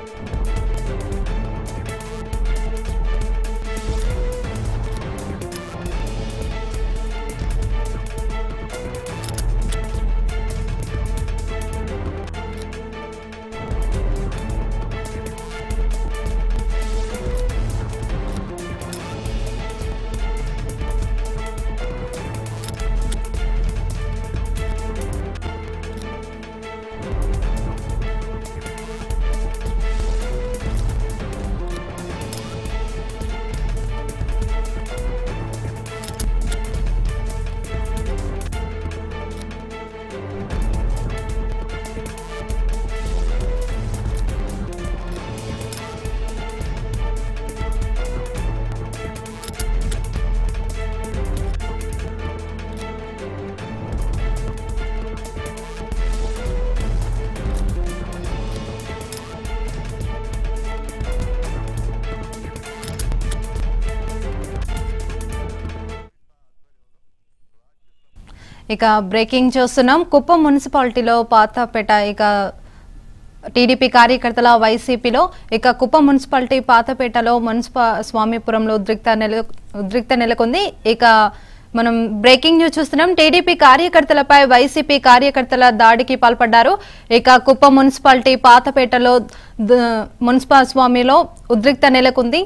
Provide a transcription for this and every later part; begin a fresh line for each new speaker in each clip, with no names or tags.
ఇక బ్రేకింగ్ చూస్తున్నాం కుప్పం మున్సిపాలిటీలో పాతపేట ఇక టీడీపీ కార్యకర్తల వైసీపీలో ఇక కుప్పం మున్సిపాలిటీ పాతపేటలో మున్సిపా స్వామిపురంలో ఉద్రిక్త నెల ఉద్రిక్త నెలకొంది ఇక మనం బ్రేకింగ్ న్యూస్ చూస్తున్నాం టీడీపీ కార్యకర్తలపై వైసీపీ కార్యకర్తల దాడికి పాల్పడ్డారు ఇక కుప్పం మున్సిపాలిటీ పాతపేటలో ద- మున్సిపా స్వామిలో ఉద్రిక్త నెలకొంది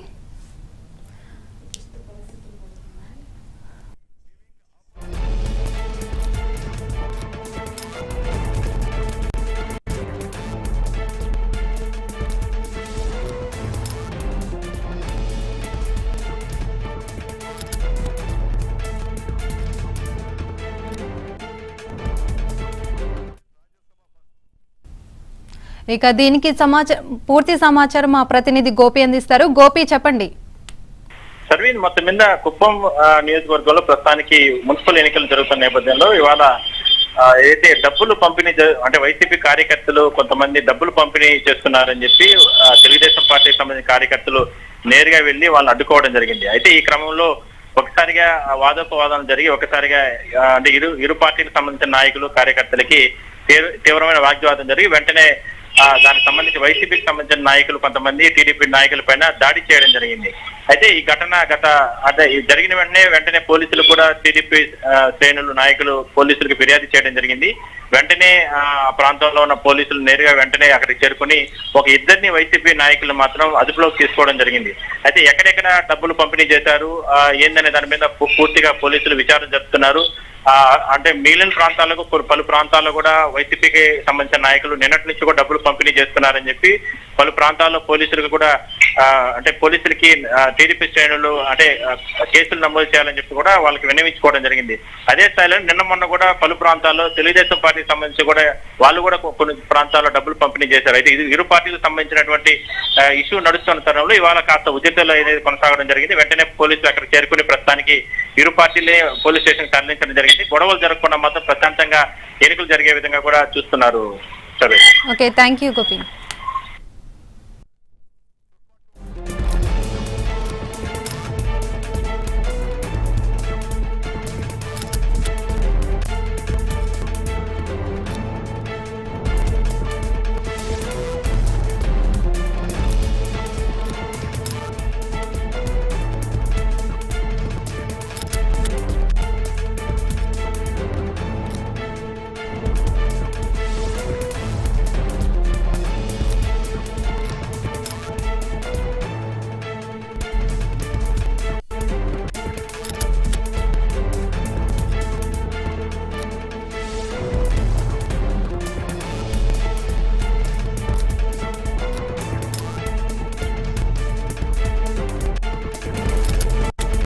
ఇక దీనికి సమాచారం పూర్తి సమాచారం మా ప్రతినిధి గోపి అందిస్తారు గోపి చెప్పండి
సర్వీన్ మొత్తం మీద కుప్పం ఆ, నియోజకవర్గంలో ప్రస్తుతానికి మున్సిపల్ ఎన్నికలు జరుగుతున్న నేపథ్యంలో ఇవాళ ఆ, ఏదైతే డబ్బులు పంపిణీ జ- అంటే వైసీపీ కార్యకర్తలు కొంతమంది డబ్బులు పంపిణీ చేస్తున్నారని చెప్పి ఆ, తెలుగుదేశం పార్టీకి సంబంధించిన కార్యకర్తలు నేరుగా వెళ్లి వాళ్ళని అడ్డుకోవడం జరిగింది అయితే ఈ క్రమంలో ఒకసారిగా ఆ వాదోపవాదాలు జరిగి ఒకసారిగా ఆ, అంటే ఇరు ఇరు పార్టీలకు సంబంధించిన నాయకులు కార్యకర్తలకి తీవ్ర- తీవ్రమైన వాగ్వివాదం జరిగి వెంటనే ఆ, దానికి సంబంధించి వైసీపీకి సంబంధించిన నాయకులు కొంతమంది టీడీపీ నాయకుల పైన దాడి చేయడం జరిగింది అయితే ఈ ఘటన గత అంటే ఈ జరిగిన వెంటనే వెంటనే పోలీసులు కూడా టీడీపీ ఆ, శ్రేణులు నాయకులు పోలీసులకు ఫిర్యాదు చేయడం జరిగింది వెంటనే ఆ ప్రాంతంలో ఉన్న పోలీసులు నేరుగా వెంటనే అక్కడికి చేరుకుని ఒక ఇద్దరిని వైసీపీ నాయకులు మాత్రం అదుపులోకి తీసుకోవడం జరిగింది అయితే ఎక్కడెక్కడ డబ్బులు పంపిణీ చేశారు ఆ, ఏందనే దాని మీద పూ- పూర్తిగా పోలీసులు విచారణ జరుపుతున్నారు ఆ, అంటే మిగిలిన ప్రాంతాలకు కొ- పలు ప్రాంతాల్లో కూడా వైసీపీకి సంబంధించిన నాయకులు నిన్నటి నుంచి కూడా డబ్బులు పంపిణీ చేస్తున్నారని చెప్పి పలు ప్రాంతాల్లో పోలీసులకు కూడా ఆ, అంటే పోలీసులకి ఆ, టీడీపీ శ్రేణులు అంటే ఆ, కేసులు నమోదు చేయాలని చెప్పి కూడా వాళ్ళకి విన్నవించుకోవడం జరిగింది అదే స్థాయిలో నిన్న మొన్న కూడా పలు ప్రాంతాల్లో తెలుగుదేశం పార్టీకి సంబంధించి కూడా వాళ్ళు కూడా కొ- కొన్ని ప్రాంతాల్లో డబ్బులు పంపిణీ చేశారు అయితే ఇది ఇరు పార్టీలకు సంబంధించినటువంటి ఆ, ఇష్యూ నడుస్తున్న తరుణంలో ఇవాళ కాస్త ఉద్యతలు అనేది కొనసాగడం జరిగింది వెంటనే పోలీసులు అక్కడ చేరుకుని ప్రస్తుతానికి ఇరు పార్టీలే పోలీస్ స్టేషన్ తరలించడం జరిగింది గొడవలు జరగకుండా మాత్రం ప్రశాంతంగా ఎన్నికలు జరిగే విధంగా కూడా చూస్తున్నారు సరే
ఓకే థ్యాంక్ యూ గోపి